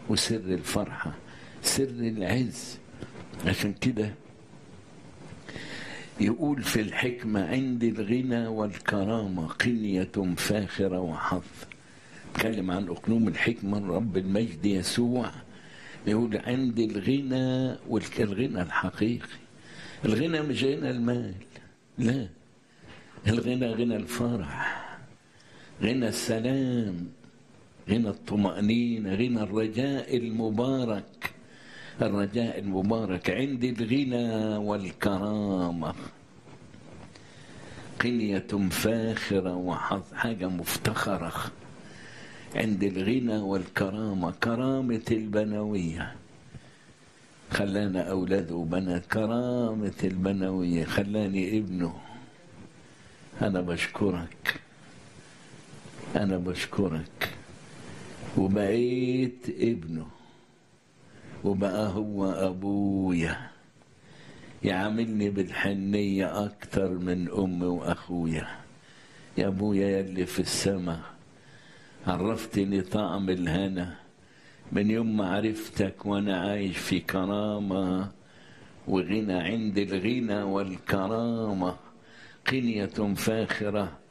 وسر الفرحة سر العز عشان كده يقول في الحكمة عندي الغنى والكرامة قنية فاخرة وحظ اتكلم عن أقنوم الحكمة رب المجد يسوع يقول عندي الغنى والغنى الحقيقي الغنى مش غنى المال لا الغنى غنى الفرح غنى السلام غنى الطمأنينة غنى الرجاء المبارك الرجاء المبارك عندي الغنى والكرامة قنية فاخرة وحظ حاجة مفتخرة عند الغنى والكرامة كرامة البنوية خلانا أولاد وبنات كرامة البنوية خلاني ابنه أنا بشكرك أنا بشكرك وبقيت ابنه وبقى هو أبويا يعاملني بالحنية أكتر من أمي وأخويا يا أبويا يلي في السماء عرفتني طعم الهنا من يوم ما عرفتك وأنا عايش في كرامة وغنى عند الغنى والكرامة قنية فاخرة